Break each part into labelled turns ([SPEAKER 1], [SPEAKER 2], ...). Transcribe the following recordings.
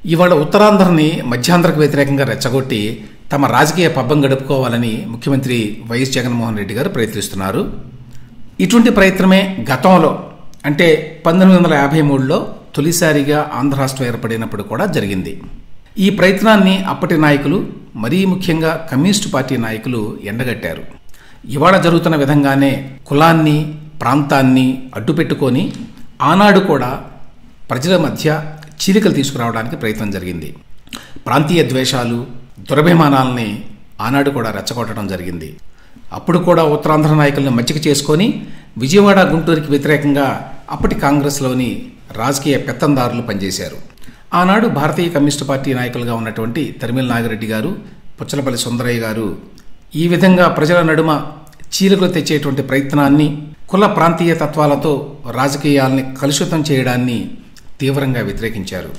[SPEAKER 1] ఇవాళ ఉత్తరాంధ్రని మధ్యాంధ్రకు వ్యతిరేకంగా రెచ్చగొట్టి తమ రాజకీయ పబ్బం గడుపుకోవాలని ముఖ్యమంత్రి వైఎస్ జగన్మోహన్ రెడ్డి గారు ప్రయత్నిస్తున్నారు ఇటువంటి ప్రయత్నమే గతంలో అంటే పంతొమ్మిది వందల యాభై మూడులో తొలిసారిగా ఆంధ్ర రాష్ట్రం ఏర్పడినప్పుడు కూడా జరిగింది ఈ ప్రయత్నాన్ని అప్పటి నాయకులు మరీ ముఖ్యంగా కమ్యూనిస్టు పార్టీ నాయకులు ఎండగట్టారు ఇవాళ జరుగుతున్న విధంగానే కులాన్ని ప్రాంతాన్ని అడ్డుపెట్టుకొని ఆనాడు కూడా ప్రజల మధ్య చీలికలు తీసుకురావడానికి ప్రయత్నం జరిగింది ప్రాంతీయ ద్వేషాలు దురభిమానాలని ఆనాడు కూడా రెచ్చగొట్టడం జరిగింది అప్పుడు కూడా ఉత్తరాంధ్ర నాయకులను మచ్చిక చేసుకొని విజయవాడ గుంటూరుకి వ్యతిరేకంగా అప్పటి కాంగ్రెస్లోని రాజకీయ పెత్తందారులు పనిచేశారు ఆనాడు భారతీయ కమ్యూనిస్టు పార్టీ నాయకులుగా ఉన్నటువంటి తరిమిల నాగిరెడ్డి గారు పుచ్చలపల్లి సుందరయ్య గారు ఈ విధంగా ప్రజల నడుమ చీలికలు తెచ్చేటువంటి ప్రయత్నాన్ని కుల ప్రాంతీయ తత్వాలతో రాజకీయాల్ని కలుషితం చేయడాన్ని తీవ్రంగా వ్యతిరేకించారు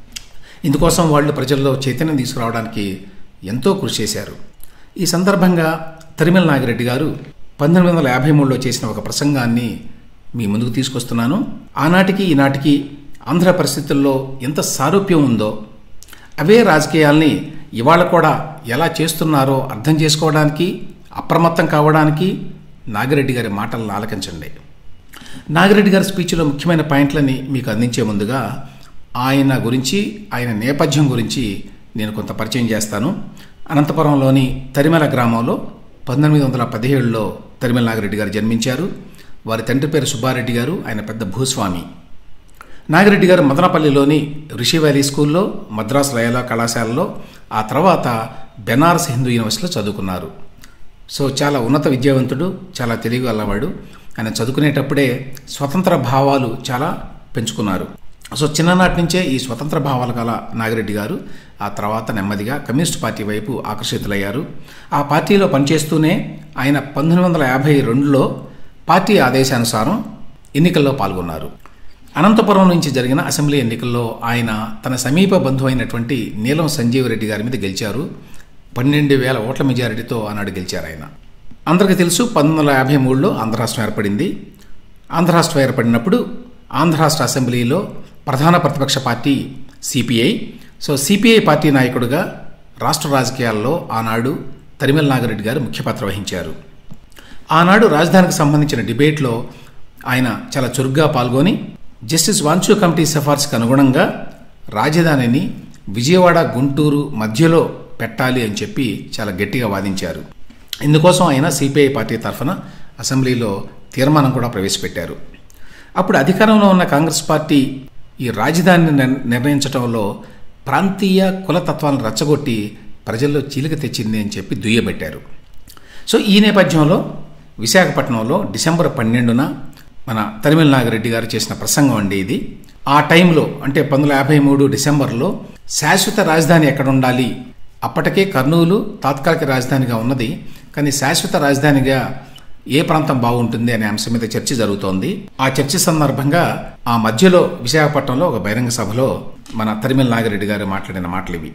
[SPEAKER 1] ఇందుకోసం వాళ్ళు ప్రజల్లో చైతన్యం తీసుకురావడానికి ఎంతో కృషి చేశారు ఈ సందర్భంగా తరిమల నాగిరెడ్డి గారు పంతొమ్మిది వందల యాభై మూడులో చేసిన ఒక ప్రసంగాన్ని మీ ముందుకు తీసుకొస్తున్నాను ఆనాటికి ఈనాటికి ఆంధ్ర పరిస్థితుల్లో ఎంత సారూప్యం ఉందో అవే రాజకీయాల్ని ఇవాళ కూడా ఎలా చేస్తున్నారో అర్థం చేసుకోవడానికి అప్రమత్తం కావడానికి నాగిరెడ్డి గారి మాటలను ఆలకించండి నాగిరెడ్డి గారి స్పీచ్లో ముఖ్యమైన పాయింట్లని మీకు అందించే ముందుగా ఆయన గురించి ఆయన నేపథ్యం గురించి నేను కొంత పరిచయం చేస్తాను అనంతపురంలోని తరిమల గ్రామంలో పంతొమ్మిది వందల పదిహేడులో తరిమల నాగిరెడ్డి గారు జన్మించారు వారి తండ్రి పేరు సుబ్బారెడ్డి గారు ఆయన పెద్ద భూస్వామి నాగిరెడ్డి గారు మదనపల్లిలోని రిషి వ్యాలీ స్కూల్లో మద్రాస్ లయలా కళాశాలలో ఆ తర్వాత బెనారస్ హిందూ యూనివర్సిటీలో చదువుకున్నారు సో చాలా ఉన్నత విద్యావంతుడు చాలా తెలివి గలవాడు ఆయన చదువుకునేటప్పుడే స్వతంత్ర భావాలు చాలా పెంచుకున్నారు సో చిన్ననాటి నుంచే ఈ స్వతంత్ర భావాలు గల నాగిరెడ్డి గారు ఆ తర్వాత నెమ్మదిగా కమ్యూనిస్ట్ పార్టీ వైపు ఆకర్షితులయ్యారు ఆ పార్టీలో పనిచేస్తూనే ఆయన పంతొమ్మిది వందల యాభై రెండులో పార్టీ ఆదేశానుసారం ఎన్నికల్లో పాల్గొన్నారు అనంతపురం నుంచి జరిగిన అసెంబ్లీ ఎన్నికల్లో ఆయన తన సమీప బంధువైనటువంటి నీలం సంజీవ్ రెడ్డి గారి మీద గెలిచారు పన్నెండు వేల ఓట్ల మెజారిటీతో ఆనాడు గెలిచారు ఆయన అందరికీ తెలుసు పంతొమ్మిది వందల యాభై మూడులో ఆంధ్ర రాష్ట్రం ఏర్పడింది ఆంధ్ర రాష్ట్రం ఏర్పడినప్పుడు ఆంధ్ర రాష్ట్ర అసెంబ్లీలో ప్రధాన ప్రతిపక్ష party CPI so CPI party నాయకుడిగా రాష్ట్ర రాజకీయాల్లో ఆనాడు తరిమల నాగిరెడ్డి గారు ముఖ్య పాత్ర వహించారు ఆనాడు రాజధానికి సంబంధించిన డిబేట్లో ఆయన చాలా చురుగ్గా పాల్గొని జస్టిస్ వాంచు కమిటీ సిఫార్సుకు అనుగుణంగా రాజధానిని విజయవాడ గుంటూరు మధ్యలో పెట్టాలి అని చెప్పి చాలా గట్టిగా వాదించారు ఇందుకోసం ఆయన సిపిఐ పార్టీ తరఫున అసెంబ్లీలో తీర్మానం కూడా ప్రవేశపెట్టారు అప్పుడు అధికారంలో ఉన్న కాంగ్రెస్ పార్టీ ఈ రాజధానిని నిర్- నిర్ణయించడంలో ప్రాంతీయ కులతత్వాలను రెచ్చగొట్టి ప్రజల్లో చీలిక తెచ్చింది అని చెప్పి దుయ్యబెట్టారు సో ఈ నేపథ్యంలో విశాఖపట్నంలో డిసెంబర్ పన్నెండున మన తరిమిల నాగిరెడ్డి గారు చేసిన ప్రసంగం అండి ఇది ఆ టైంలో అంటే పంతొమ్మిది యాభై మూడు డిసెంబర్లో శాశ్వత రాజధాని ఎక్కడ ఉండాలి అప్పటికే కర్నూలు తాత్కాలిక రాజధానిగా ఉన్నది కానీ శాశ్వత రాజధానిగా ఏ ప్రాంతం బాగుంటుంది అనే అంశం మీద చర్చ జరుగుతోంది ఆ చర్చ సందర్భంగా ఆ మధ్యలో విశాఖపట్నంలో ఒక బహిరంగ సభలో మన తరిమిల నాగిరెడ్డి గారు మాట్లాడిన మాటలు ఇవి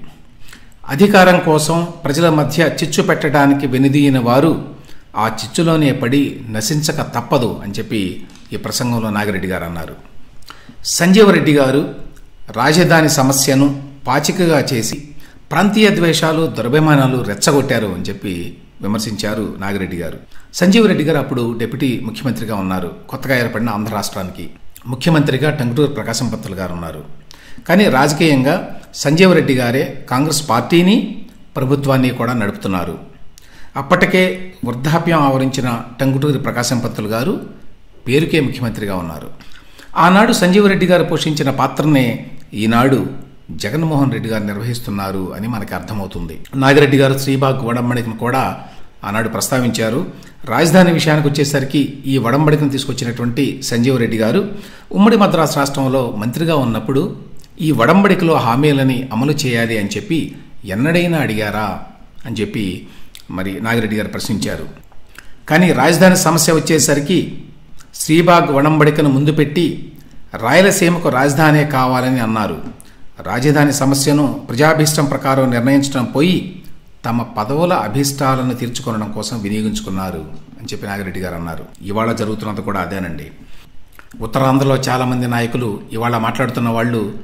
[SPEAKER 1] అధికారం కోసం ప్రజల మధ్య చిచ్చు పెట్టడానికి వెనుదీయని వారు ఆ చిచ్చులోనే పడి నశించక తప్పదు అని చెప్పి ఈ ప్రసంగంలో నాగిరెడ్డి గారు అన్నారు సంజీవరెడ్డి గారు రాజధాని సమస్యను పాచికగా చేసి ప్రాంతీయ ద్వేషాలు దురభిమానాలు రెచ్చగొట్టారు అని చెప్పి విమర్శించారు నాగిరెడ్డి గారు సంజీవరెడ్డి గారు అప్పుడు డిప్యూటీ ముఖ్యమంత్రిగా ఉన్నారు కొత్తగా ఏర్పడిన ఆంధ్ర రాష్ట్రానికి ముఖ్యమంత్రిగా టంగుటూరు ప్రకాశం పంతులు గారు ఉన్నారు కానీ రాజకీయంగా సంజీవరెడ్డి గారే కాంగ్రెస్ పార్టీని ప్రభుత్వాన్ని కూడా నడుపుతున్నారు అప్పటికే వృద్ధాప్యం ఆవరించిన టంగుటూరి ప్రకాశం పంతులు గారు పేరుకే ముఖ్యమంత్రిగా ఉన్నారు ఆనాడు సంజీవరెడ్డి గారు పోషించిన పాత్రనే ఈనాడు జగన్మోహన్ రెడ్డి గారు నిర్వహిస్తున్నారు అని మనకి అర్థమవుతుంది నాగిరెడ్డి గారు శ్రీబాగ్ వడంబడికను కూడా ఆనాడు ప్రస్తావించారు రాజధాని విషయానికి వచ్చేసరికి ఈ వడంబడికను తీసుకొచ్చినటువంటి సంజీవరెడ్డి గారు ఉమ్మడి మద్రాసు రాష్ట్రంలో మంత్రిగా ఉన్నప్పుడు ఈ వడంబడికలో హామీలని అమలు చేయాలి అని చెప్పి ఎన్నడైనా అడిగారా అని చెప్పి మరి నాగిరెడ్డి గారు ప్రశ్నించారు కానీ రాజధాని సమస్య వచ్చేసరికి శ్రీబాగ్ వడంబడికను ముందు పెట్టి రాయలసీమకు రాజధానే కావాలని అన్నారు రాజధాని సమస్యను ప్రజాభీష్టం ప్రకారం నిర్ణయించడం పోయి తమ పదవుల అభీష్టాలను తీర్చుకొనడం కోసం వినియోగించుకున్నారు అని చెప్పి నాగిరెడ్డి గారు అన్నారు ఇవాళ జరుగుతున్నది కూడా అదేనండి ఉత్తరాంధ్రలో చాలామంది నాయకులు ఇవాళ మాట్లాడుతున్న వాళ్ళు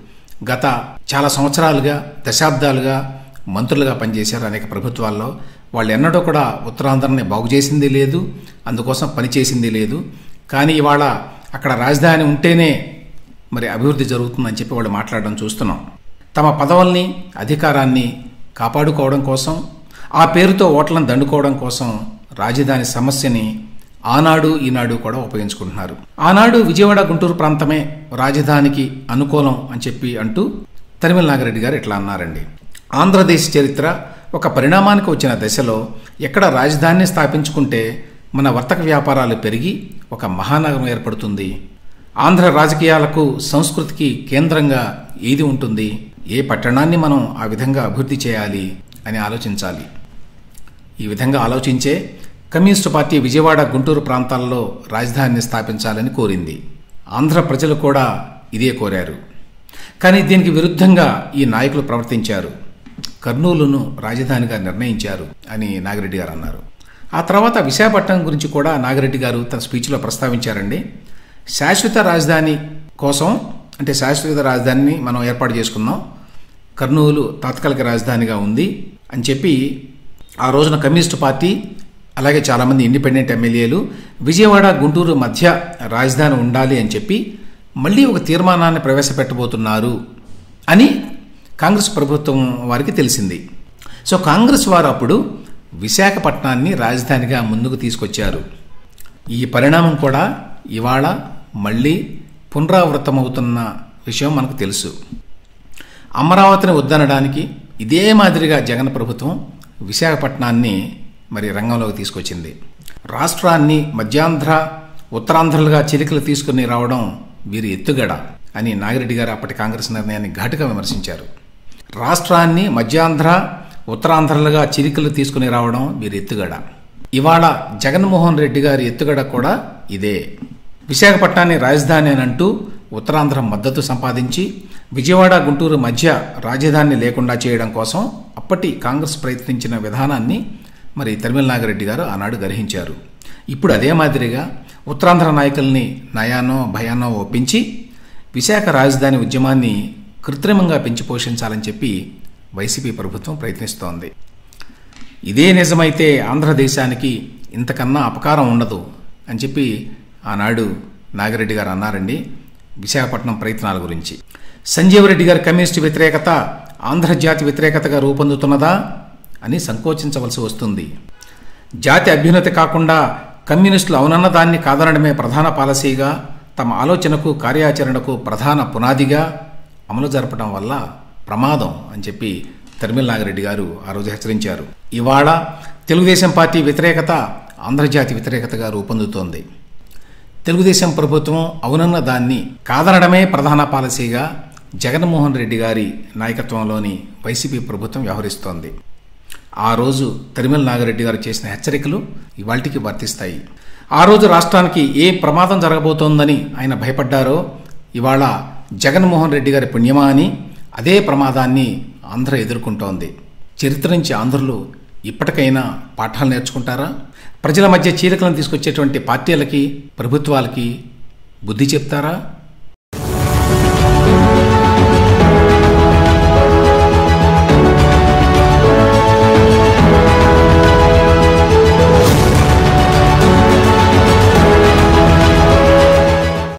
[SPEAKER 1] గత చాలా సంవత్సరాలుగా దశాబ్దాలుగా మంత్రులుగా పనిచేశారు అనేక ప్రభుత్వాల్లో వాళ్ళు ఎన్నడూ కూడా ఉత్తరాంధ్రని బాగు చేసింది లేదు అందుకోసం పనిచేసింది లేదు కానీ ఇవాళ అక్కడ రాజధాని ఉంటేనే మరి అభివృద్ధి జరుగుతుందని చెప్పి వాళ్ళు మాట్లాడడం చూస్తున్నాం తమ పదవుల్ని అధికారాన్ని కాపాడుకోవడం కోసం ఆ పేరుతో ఓట్లను దండుకోవడం కోసం రాజధాని సమస్యని ఆనాడు ఈనాడు కూడా ఉపయోగించుకుంటున్నారు ఆనాడు విజయవాడ గుంటూరు ప్రాంతమే రాజధానికి అనుకూలం అని చెప్పి అంటూ తరిమల నాగిరెడ్డి గారు ఇట్లా అన్నారండి ఆంధ్రదేశ్ చరిత్ర ఒక పరిణామానికి వచ్చిన దశలో ఎక్కడ రాజధానిని స్థాపించుకుంటే మన వర్తక వ్యాపారాలు పెరిగి ఒక మహానగరం ఏర్పడుతుంది ఆంధ్ర రాజకీయాలకు సంస్కృతికి కేంద్రంగా ఏది ఉంటుంది ఏ పట్టణాన్ని మనం ఆ విధంగా అభివృద్ధి చేయాలి అని ఆలోచించాలి ఈ విధంగా ఆలోచించే కమ్యూనిస్టు పార్టీ విజయవాడ గుంటూరు ప్రాంతాల్లో రాజధానిని స్థాపించాలని కోరింది ఆంధ్ర ప్రజలు కూడా ఇదే కోరారు కానీ దీనికి విరుద్ధంగా ఈ నాయకులు ప్రవర్తించారు కర్నూలును రాజధానిగా నిర్ణయించారు అని నాగిరెడ్డి గారు అన్నారు ఆ తర్వాత విశాఖపట్నం గురించి కూడా నాగిరెడ్డి గారు తన స్పీచ్లో ప్రస్తావించారండి శాశ్వత రాజధాని కోసం అంటే శాశ్వత రాజధానిని మనం ఏర్పాటు చేసుకుందాం కర్నూలు తాత్కాలిక రాజధానిగా ఉంది అని చెప్పి ఆ రోజున కమ్యూనిస్టు పార్టీ అలాగే చాలామంది ఇండిపెండెంట్ ఎమ్మెల్యేలు విజయవాడ గుంటూరు మధ్య రాజధాని ఉండాలి అని చెప్పి మళ్ళీ ఒక తీర్మానాన్ని ప్రవేశపెట్టబోతున్నారు అని కాంగ్రెస్ ప్రభుత్వం వారికి తెలిసింది సో కాంగ్రెస్ వారు అప్పుడు విశాఖపట్నాన్ని రాజధానిగా ముందుకు తీసుకొచ్చారు ఈ పరిణామం కూడా ఇవాళ మళ్ళీ పునరావృతమవుతున్న విషయం మనకు తెలుసు అమరావతిని వద్దనడానికి ఇదే మాదిరిగా జగన్ ప్రభుత్వం విశాఖపట్నాన్ని మరి రంగంలోకి తీసుకొచ్చింది రాష్ట్రాన్ని మధ్యాంధ్ర ఉత్తరాంధ్రలుగా చిలికలు తీసుకుని రావడం వీరి ఎత్తుగడ అని నాగిరెడ్డి గారు అప్పటి కాంగ్రెస్ నిర్ణయాన్ని ఘాటుగా విమర్శించారు రాష్ట్రాన్ని మధ్యాంధ్ర ఉత్తరాంధ్రలుగా చిలికలు తీసుకుని రావడం వీరి ఎత్తుగడ ఇవాళ జగన్మోహన్ రెడ్డి గారి ఎత్తుగడ కూడా ఇదే విశాఖపట్నాన్ని రాజధాని అని అంటూ ఉత్తరాంధ్ర మద్దతు సంపాదించి విజయవాడ గుంటూరు మధ్య రాజధాని లేకుండా చేయడం కోసం అప్పటి కాంగ్రెస్ ప్రయత్నించిన విధానాన్ని మరి తరిమిల నాగిరెడ్డి గారు ఆనాడు గ్రహించారు ఇప్పుడు అదే మాదిరిగా ఉత్తరాంధ్ర నాయకుల్ని నయానో భయానో ఒప్పించి విశాఖ రాజధాని ఉద్యమాన్ని కృత్రిమంగా పెంచి పోషించాలని చెప్పి వైసీపీ ప్రభుత్వం ప్రయత్నిస్తోంది ఇదే నిజమైతే ఆంధ్రదేశానికి ఇంతకన్నా అపకారం ఉండదు అని చెప్పి ఆనాడు నాగిరెడ్డి గారు అన్నారండి విశాఖపట్నం ప్రయత్నాల గురించి సంజీవ్ రెడ్డి గారి కమ్యూనిస్టు వ్యతిరేకత ఆంధ్రజాతి వ్యతిరేకతగా రూపొందుతున్నదా అని సంకోచించవలసి వస్తుంది జాతి అభ్యున్నతి కాకుండా కమ్యూనిస్టులు అవునన్న దాన్ని కాదనడమే ప్రధాన పాలసీగా తమ ఆలోచనకు కార్యాచరణకు ప్రధాన పునాదిగా అమలు జరపడం వల్ల ప్రమాదం అని చెప్పి తరిమిల నాగిరెడ్డి గారు ఆ రోజు హెచ్చరించారు ఇవాళ తెలుగుదేశం పార్టీ వ్యతిరేకత ఆంధ్రజాతి వ్యతిరేకతగా రూపొందుతోంది తెలుగుదేశం ప్రభుత్వం అవునన్న దాన్ని కాదనడమే ప్రధాన పాలసీగా జగన్మోహన్ రెడ్డి గారి నాయకత్వంలోని వైసీపీ ప్రభుత్వం వ్యవహరిస్తోంది ఆ రోజు తరిమల నాగిరెడ్డి గారు చేసిన హెచ్చరికలు ఇవాళకి వర్తిస్తాయి ఆ రోజు రాష్ట్రానికి ఏ ప్రమాదం జరగబోతోందని ఆయన భయపడ్డారో ఇవాళ జగన్మోహన్ రెడ్డి గారి పుణ్యమా అని అదే ప్రమాదాన్ని ఆంధ్ర ఎదుర్కొంటోంది చరిత్ర నుంచి ఆంధ్రులు ఇప్పటికైనా పాఠాలు నేర్చుకుంటారా ప్రజల మధ్య చీలికలను తీసుకొచ్చేటువంటి పార్టీలకి ప్రభుత్వాలకి బుద్ధి చెప్తారా